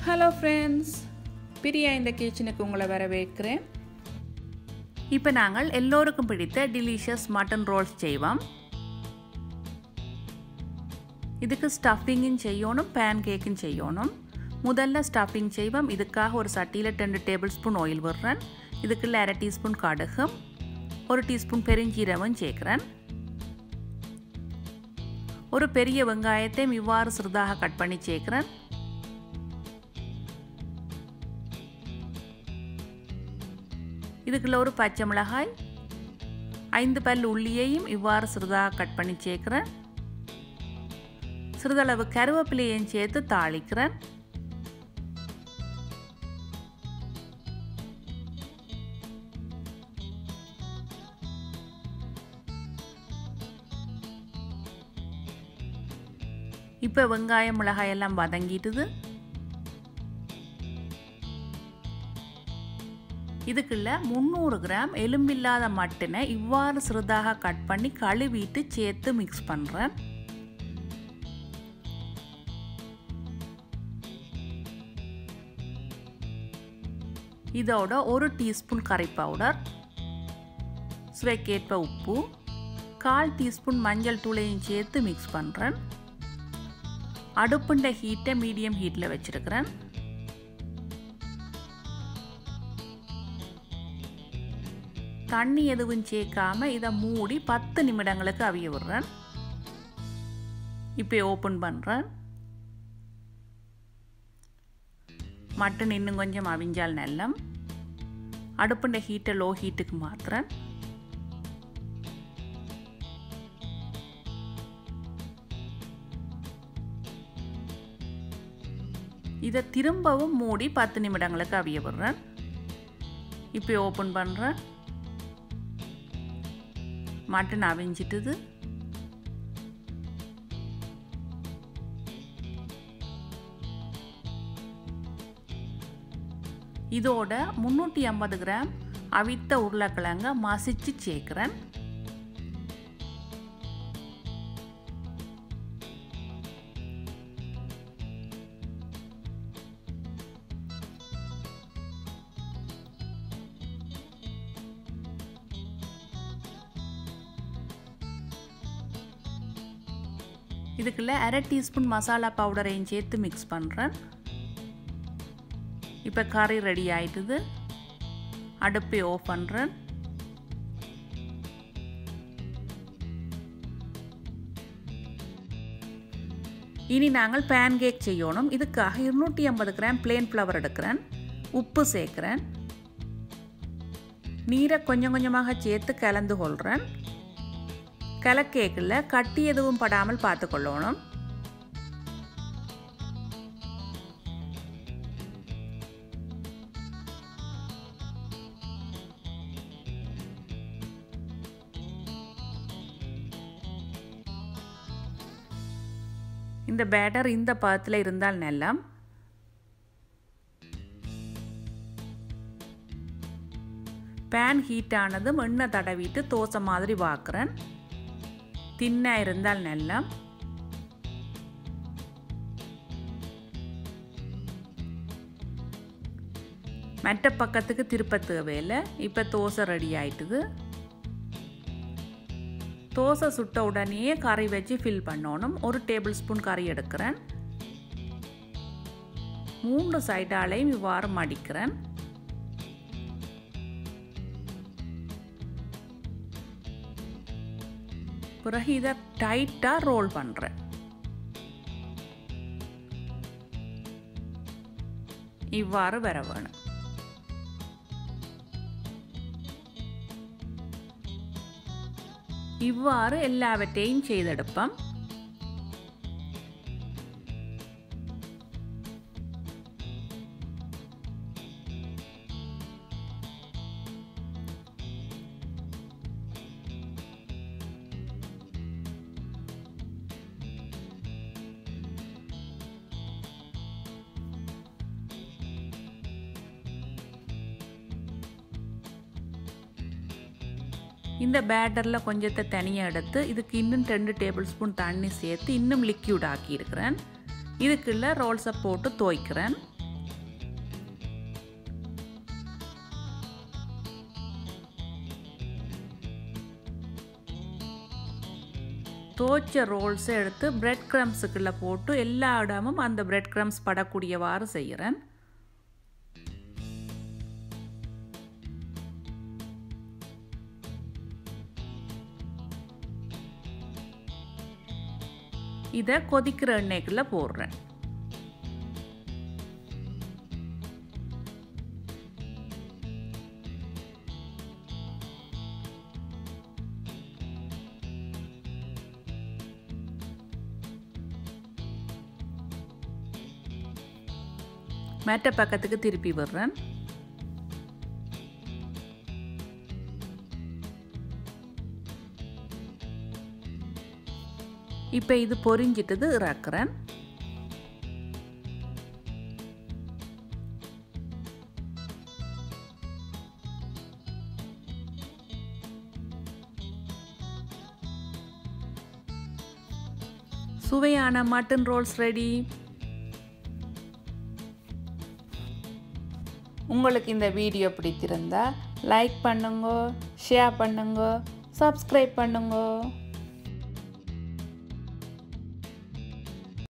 hello friends Priya இந்த கிச்சனுக்கு உங்களை வரவேற்கிறேன் இப்போ நாங்கள் எல்லோருக்கும் பிடித்த டிலிஷியஸ் மட்டன் ரோல்ஸ் செய்வோம் இதுக்கு ஸ்டஃபிங்கும் செய்யணும் பேன் கேக்கும் செய்யணும் முதல்ல ஸ்டஃபிங் செய்வோம் இதுக்காக ஒரு சட்டியில் ரெண்டு டேபிள் ஸ்பூன் ஆயில் விடுறேன் இதுக்குள்ள அரை டீஸ்பூன் கடுகும் ஒரு டீஸ்பூன் பெருஞ்சீரகம் சேர்க்குறேன் ஒரு பெரிய வெங்காயத்தை இவ்வாறு சிறிதாக கட் பண்ணி சேர்க்குறேன் இதுக்குள்ள ஒரு பச்சை மிளகாய் ஐந்து பல் உள்ளியையும் இவ்வாறு சிறிதாக கட் பண்ணி சேர்க்குறேன் சிறிதளவு கருவேப்பிலையும் சேர்த்து தாளிக்கிறேன் இப்போ வெங்காயம் மிளகாய் எல்லாம் வதங்கிட்டுது இதுக்குள்ள முந்நூறு கிராம் எலும்பில்லாத மட்டனை இவ்வாறு சிறிதாக கட் பண்ணி கழுவிட்டு சேர்த்து மிக்ஸ் பண்ணுறேன் இதோட ஒரு டீஸ்பூன் கறி பவுடர் சுவைக்கேற்ப உப்பு கால் டீஸ்பூன் மஞ்சள் தூளையும் சேர்த்து மிக்ஸ் பண்ணுறேன் அடுப்புண்ட ஹீட்டை மீடியம் ஹீட்டில் வச்சுருக்கிறேன் தண்ணி எதுவும் சேர்க்காம இதை மூடி பத்து நிமிடங்களுக்கு அவிய விடுறேன் இப்போ ஓப்பன் பண்ணுறேன் மட்டன் இன்னும் கொஞ்சம் அவிஞ்சால் நல்லம் அடுப்புண்ட ஹீட்டை லோ ஹீட்டுக்கு மாற்றுறேன் இதை திரும்பவும் மூடி பத்து நிமிடங்களுக்கு அவிய விடுறேன் இப்போ ஓப்பன் பண்ணுறேன் மட்டன் அவிஞ்சிட்டுது இதோட முந்நூற்றி ஐம்பது கிராம் அவித்த உருளைக்கிழங்க மசிச்சு சேர்க்குறேன் இதுக்குள்ள அரை டீஸ்பூன் மசாலா பவுடரையும் சேர்த்து மிக்ஸ் பண்ணுறேன் இப்போ கறி ரெடி ஆயிட்டுது அடுப்பை ஆஃப் பண்ணுறேன் இனி நாங்கள் பேன் கேக் செய்யணும் இதுக்காக இருநூற்றி ஐம்பது கிராம் பிளேன் ஃப்ளவர் எடுக்கிறேன் உப்பு சேர்க்குறேன் நீரை கொஞ்சம் கொஞ்சமாக சேர்த்து கலந்து கொள்கிறேன் கலக்கேக்கில் கட்டி எதுவும் படாமல் பார்த்து கொள்ளணும் இந்த பேட்டர் இந்த பாத்தில் இருந்தால் நல்லா பேன் ஹீட் ஆனதும் எண்ணெய் தடவிட்டு தோசை மாதிரி வாக்குறேன் தின்னாக இருந்தால் நல்லா மற்ற பக்கத்துக்கு திருப்ப தேவையில்லை இப்போ தோசை ரெடி ஆயிட்டுது தோசை சுட்ட உடனே கறி வச்சு ஃபில் பண்ணணும் ஒரு டேபிள் ஸ்பூன் கறி எடுக்கிறேன் மூன்று சைடாலையும் இவ்வாறு மடிக்கிறேன் பிறகு இதை டைட்டாக ரோல் பண்ணுறேன் இவ்வாறு வர வேணும் இவ்வாறு எல்லாவற்றையும் செய்தெடுப்போம் இந்த பேட்டரில் கொஞ்சத்தை தனியாக எடுத்து இதுக்கு இன்னும் ரெண்டு டேபிள் ஸ்பூன் தண்ணி சேர்த்து இன்னும் லிக்யூட் ஆக்கியிருக்கிறேன் இதுக்குள்ள ரோல்ஸை போட்டு துவைக்கிறேன் தோச்ச ரோல்ஸை எடுத்து பிரெட் க்ரம்ஸுக்குள்ளே போட்டு எல்லா இடமும் அந்த பிரெட் க்ரம்ஸ் படக்கூடியவாறு செய்கிறேன் இதை கொதிக்கிற எண்ணெய்க்குள்ளே போடுறேன் மேட்ட பக்கத்துக்கு திருப்பி விடுறேன் இப்போ இது பொரிஞ்சிட்டது இறக்குறேன் சுவையான மட்டன் ரோல்ஸ் ரெடி உங்களுக்கு இந்த வீடியோ பிடித்திருந்தா லைக் பண்ணுங்க ஷேர் பண்ணுங்க சப்ஸ்கிரைப் பண்ணுங்க